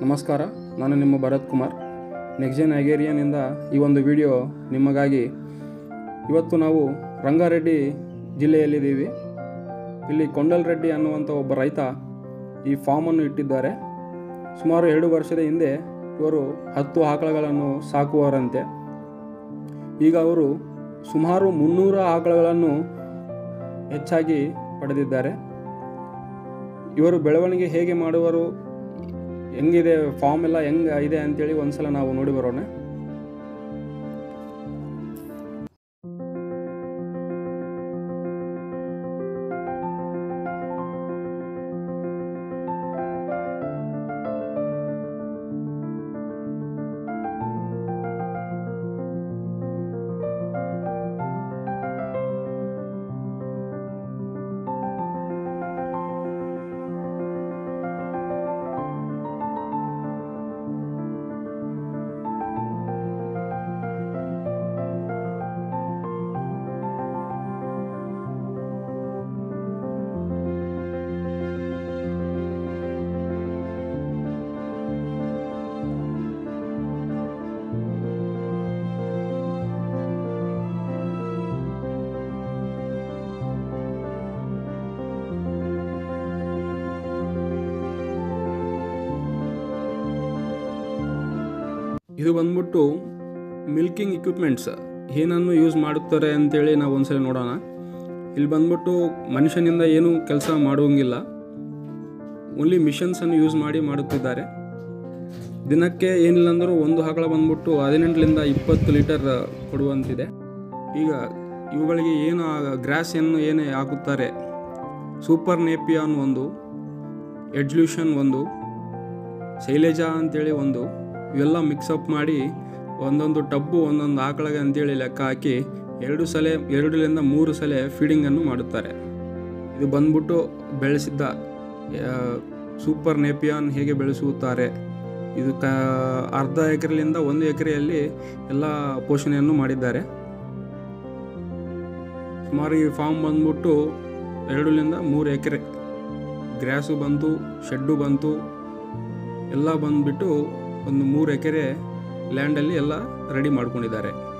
ನಮಸ್ಕಾರ ನಾನು ನಿಮ್ಮ ಭರತ್ ಕುಮಾರ್ ನೆಕ್ಜೆನ್ ನೈಗೇರಿಯನಿಂದ ಈ ಒಂದು ವಿಡಿಯೋ ನಿಮಗಾಗಿ ಇವತ್ತು ನಾವು ರಂಗಾರೆಡ್ಡಿ ಜಿಲ್ಲೆಯಲ್ಲಿದ್ದೀವಿ ಇಲ್ಲಿ ಕೊಂಡಲ್ ರೆಡ್ಡಿ ಅನ್ನುವಂಥ ಒಬ್ಬ ರೈತ ಈ ಫಾರ್ಮನ್ನು ಇಟ್ಟಿದ್ದಾರೆ ಸುಮಾರು ಎರಡು ವರ್ಷದ ಹಿಂದೆ ಇವರು ಹತ್ತು ಆಕಳಗಳನ್ನು ಸಾಕುವರಂತೆ ಈಗ ಅವರು ಸುಮಾರು ಮುನ್ನೂರ ಆಕಳಗಳನ್ನು ಹೆಚ್ಚಾಗಿ ಪಡೆದಿದ್ದಾರೆ ಇವರು ಬೆಳವಣಿಗೆ ಹೇಗೆ ಮಾಡುವರು ಹೆಂಗಿದೆ ಫಾರ್ಮ್ ಎಲ್ಲ ಹೆಂಗೆ ಇದೆ ಅಂತೇಳಿ ಒಂದ್ಸಲ ನಾವು ನೋಡಿ ಬರೋಣ ಇದು ಬಂದ್ಬಿಟ್ಟು ಮಿಲ್ಕಿಂಗ್ ಇಕ್ವಿಪ್ಮೆಂಟ್ಸ್ ಏನನ್ನು ಯೂಸ್ ಮಾಡುತ್ತಾರೆ ಅಂತೇಳಿ ನಾವು ಒಂದ್ಸಲ ನೋಡೋಣ ಇಲ್ಲಿ ಬಂದ್ಬಿಟ್ಟು ಮನುಷ್ಯನಿಂದ ಏನು ಕೆಲಸ ಮಾಡುವಂಗಿಲ್ಲ ಓನ್ಲಿ ಮಿಷನ್ಸನ್ನು ಯೂಸ್ ಮಾಡಿ ಮಾಡುತ್ತಿದ್ದಾರೆ ದಿನಕ್ಕೆ ಏನಿಲ್ಲ ಅಂದರೂ ಒಂದು ಹಗಳ ಬಂದ್ಬಿಟ್ಟು ಹದಿನೆಂಟರಿಂದ ಇಪ್ಪತ್ತು ಲೀಟರ್ ಕೊಡುವಂತಿದೆ ಈಗ ಇವುಗಳಿಗೆ ಏನು ಗ್ರಾಸ್ ಏನು ಏನೇ ಹಾಕುತ್ತಾರೆ ಸೂಪರ್ ನೇಪಿಯಾನ್ ಒಂದು ಎಡ್ಲ್ಯೂಷನ್ ಒಂದು ಶೈಲೇಜಾ ಅಂತೇಳಿ ಒಂದು ಇವೆಲ್ಲ ಮಿಕ್ಸಪ್ ಮಾಡಿ ಒಂದೊಂದು ಟಬ್ಬು ಒಂದೊಂದು ಆಕಳಗೆ ಅಂತೇಳಿ ಲೆಕ್ಕ ಹಾಕಿ ಎರಡು ಸಲ ಎರಡರಿಂದ ಮೂರು ಸಲ ಫೀಡಿಂಗನ್ನು ಮಾಡುತ್ತಾರೆ ಇದು ಬಂದ್ಬಿಟ್ಟು ಬೆಳೆಸಿದ್ದ ಆ, ಸೂಪರ್ ನೇಪಿಯಾನ್ ಹೇಗೆ ಬೆಳೆಸುತ್ತಾರೆ ಇದು ಕ ಅರ್ಧ ಎಕರೆಯಿಂದ ಒಂದು ಎಕರೆಯಲ್ಲಿ ಎಲ್ಲ ಪೋಷಣೆಯನ್ನು ಮಾಡಿದ್ದಾರೆ ಸುಮಾರು ಈ ಫಾರ್ಮ್ ಬಂದ್ಬಿಟ್ಟು ಎರಡರಿಂದ ಮೂರು ಎಕರೆ ಗ್ರಾಸು ಬಂತು ಶೆಡ್ಡು ಬಂತು ಎಲ್ಲ ಬಂದುಬಿಟ್ಟು ಒಂದು ಮೂರು ಎಕರೆ ಲ್ಯಾಂಡಲ್ಲಿ ಎಲ್ಲ ರೆಡಿ ಮಾಡ್ಕೊಂಡಿದ್ದಾರೆ